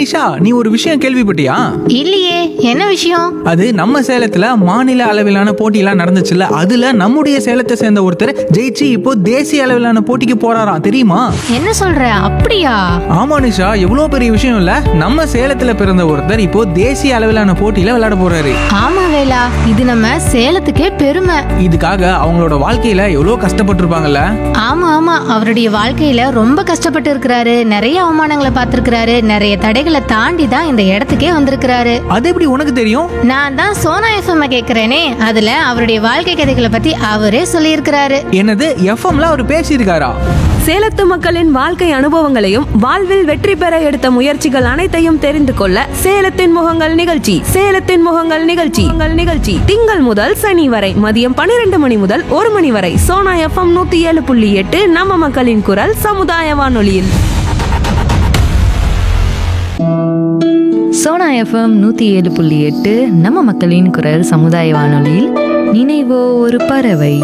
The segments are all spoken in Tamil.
நிஷா நீ ஒரு விஷயம் கேள்விப்பட்டியா இல்லையே என்ன விஷயம் அது நம்ம சேலத்துல மாநில அளவிலான போட்டியெல்லாம் நடந்துச்சுல்ல அதுல நம்முடைய சேலத்தை சேர்ந்த ஒருத்தர் ஜெயிச்சு இப்போ தேசிய அளவிலான போட்டிக்கு போறாராம் தெரியுமா என்ன சொல்ற அப்படியா ஆமா நிஷா எவ்வளவு பெரிய விஷயம் இல்ல நம்ம சேலத்துல பிறந்த ஒருத்தர் இப்போ தேசிய அளவிலான போட்டியில விளையாட போறாரு ஆமா வேலா இது நம்ம சேலத்துக்கே பெருமை இதுக்காக அவங்களோட வாழ்க்கையில எவ்வளவு கஷ்டப்பட்டிருப்பாங்கல்ல ஆமா ஆமா அவருடைய வாழ்க்கையில ரொம்ப கஷ்டப்பட்டு இருக்கிறாரு நிறைய அவமானங்களை பார்த்திருக்கிறாரு நிறைய தடைகளை தாண்டி தான் இந்த இடத்துக்கே வந்திருக்கிறாரு அது எப்படி உனக்கு தெரியும் நான் தான் சோனா எஃப்எம் கேக்குறேனே அதுல அவருடைய வாழ்க்கை கதைகளை பத்தி அவரே சொல்லியிருக்கிறாரு என்னது எஃப்எம்ல அவர் பேசியிருக்காரா சேலத்து மக்களின் வாழ்க்கை அனுபவங்களையும் வாழ்வில் வெற்றி பெற எடுத்த முயற்சிகள் அனைத்தையும் தெரிந்து கொள்ள சேலத்தின் முகங்கள் நிகழ்ச்சி சேலத்தின் முகங்கள் நிகழ்ச்சி உங்கள் நிகழ்ச்சி திங்கள் முதல் சனி வரை மதியம் பன்னிரண்டு மணி முதல் ஒரு மணி வரை சோனா எஃப்எம் நூத்தி ஏழு புள்ளி எட்டு நம்ம மக்களின் குரல் சமுதாய வானொலியில் சோனா எஃப்எம் நூற்றி ஏழு புள்ளி எட்டு நம்ம மக்களின் குரல் சமுதாய வானொலியில் நினைவோ ஒரு பறவை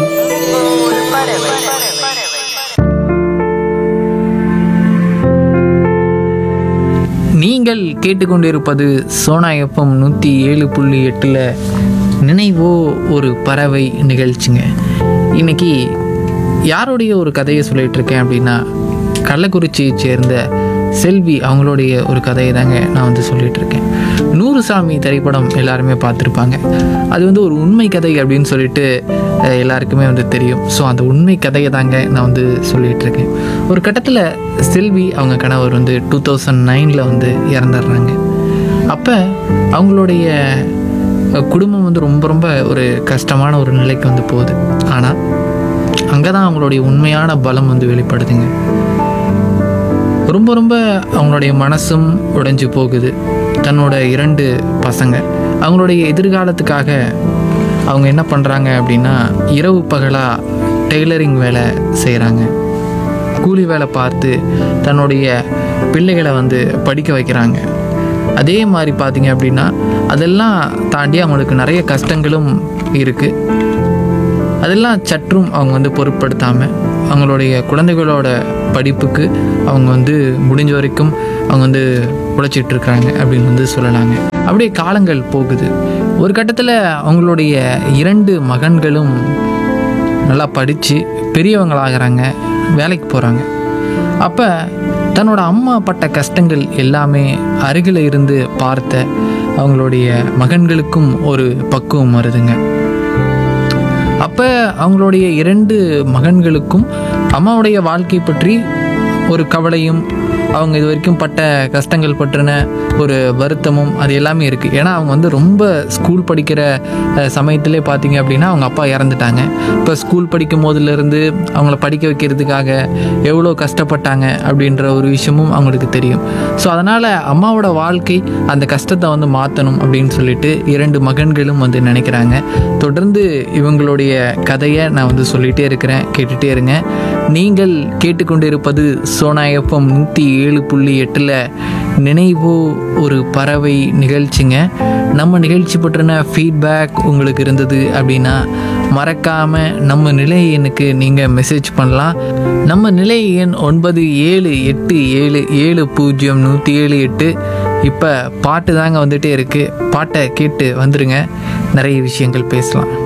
நீங்கள் கேட்டுக்கொண்டிருப்பது சோனா எஃப்எம் நூற்றி ஏழு புள்ளி எட்டில் நினைவோ ஒரு பறவை நிகழ்ச்சிங்க இன்னைக்கு யாருடைய ஒரு கதையை சொல்லிட்டு இருக்கேன் அப்படின்னா கள்ளக்குறிச்சியை சேர்ந்த செல்வி அவங்களுடைய ஒரு கதையை தாங்க நான் வந்து சொல்லிட்டு இருக்கேன் நூறு சாமி திரைப்படம் எல்லாருமே பார்த்துருப்பாங்க அது வந்து ஒரு உண்மை கதை அப்படின்னு சொல்லிட்டு அஹ், எல்லாருக்குமே வந்து தெரியும் ஸோ அந்த உண்மை கதையை தாங்க நான் வந்து சொல்லிட்டு இருக்கேன் ஒரு கட்டத்தில் செல்வி அவங்க கணவர் வந்து டூ தௌசண்ட் நைனில் வந்து இறந்துடுறாங்க அப்போ அவங்களுடைய அஹ், குடும்பம் வந்து ரொம்ப ரொம்ப ஒரு கஷ்டமான ஒரு நிலைக்கு வந்து போகுது ஆனால் அங்கே தான் அவங்களுடைய உண்மையான பலம் வந்து வெளிப்படுதுங்க ரொம்ப ரொம்ப அவங்களுடைய மனசும் உடைஞ்சு போகுது தன்னோட இரண்டு பசங்க அவங்களுடைய எதிர்காலத்துக்காக அவங்க என்ன பண்ணுறாங்க அப்படின்னா இரவு பகலாக டெய்லரிங் வேலை செய்கிறாங்க கூலி வேலை பார்த்து தன்னுடைய பிள்ளைகளை வந்து படிக்க வைக்கிறாங்க அதே மாதிரி பார்த்தீங்க அப்படின்னா அதெல்லாம் தாண்டி அவங்களுக்கு நிறைய கஷ்டங்களும் இருக்குது அதெல்லாம் சற்றும் அவங்க வந்து பொருட்படுத்தாமல் அவங்களுடைய குழந்தைகளோட படிப்புக்கு அவங்க வந்து முடிஞ்ச வரைக்கும் அவங்க வந்து உழைச்சிட்டு இருக்காங்க அப்படின்னு வந்து சொல்லலாங்க அப்படியே காலங்கள் போகுது ஒரு கட்டத்தில் அவங்களுடைய இரண்டு மகன்களும் நல்லா படித்து பெரியவங்களாகிறாங்க வேலைக்கு போகிறாங்க அப்போ தன்னோட அம்மா பட்ட கஷ்டங்கள் எல்லாமே அருகில் இருந்து பார்த்த அவங்களுடைய மகன்களுக்கும் ஒரு பக்குவம் வருதுங்க அப்போ அவங்களுடைய இரண்டு மகன்களுக்கும் அம்மாவுடைய வாழ்க்கை பற்றி ஒரு கவலையும் அவங்க இது வரைக்கும் பட்ட கஷ்டங்கள் பற்றின ஒரு வருத்தமும் அது எல்லாமே இருக்குது ஏன்னா அவங்க வந்து ரொம்ப ஸ்கூல் படிக்கிற அஹ், சமயத்திலே பார்த்தீங்க அப்படின்னா அவங்க அப்பா இறந்துட்டாங்க இப்போ ஸ்கூல் படிக்கும் போதுலேருந்து அவங்கள படிக்க வைக்கிறதுக்காக எவ்வளோ கஷ்டப்பட்டாங்க அப்படின்ற ஒரு விஷயமும் அவங்களுக்கு தெரியும் ஸோ அதனால் அம்மாவோட வாழ்க்கை அந்த கஷ்டத்தை வந்து மாற்றணும் அப்படின்னு சொல்லிட்டு இரண்டு மகன்களும் வந்து நினைக்கிறாங்க தொடர்ந்து இவங்களுடைய கதையை நான் வந்து சொல்லிகிட்டே இருக்கிறேன் கேட்டுகிட்டே இருங்க நீங்கள் கேட்டுக்கொண்டிருப்பது சோனா எஃப்எம் நூற்றி ஏழு புள்ளி எட்டில் நினைவோ ஒரு பறவை நிகழ்ச்சிங்க நம்ம நிகழ்ச்சி பற்றின ஃபீட்பேக் உங்களுக்கு இருந்தது அப்படின்னா மறக்காமல் நம்ம நிலை எண்ணுக்கு நீங்கள் மெசேஜ் பண்ணலாம் நம்ம நிலை எண் ஒன்பது ஏழு எட்டு ஏழு ஏழு பூஜ்ஜியம் நூற்றி ஏழு எட்டு இப்போ பாட்டு தாங்க வந்துட்டே இருக்குது பாட்டை கேட்டு வந்துருங்க நிறைய விஷயங்கள் பேசலாம்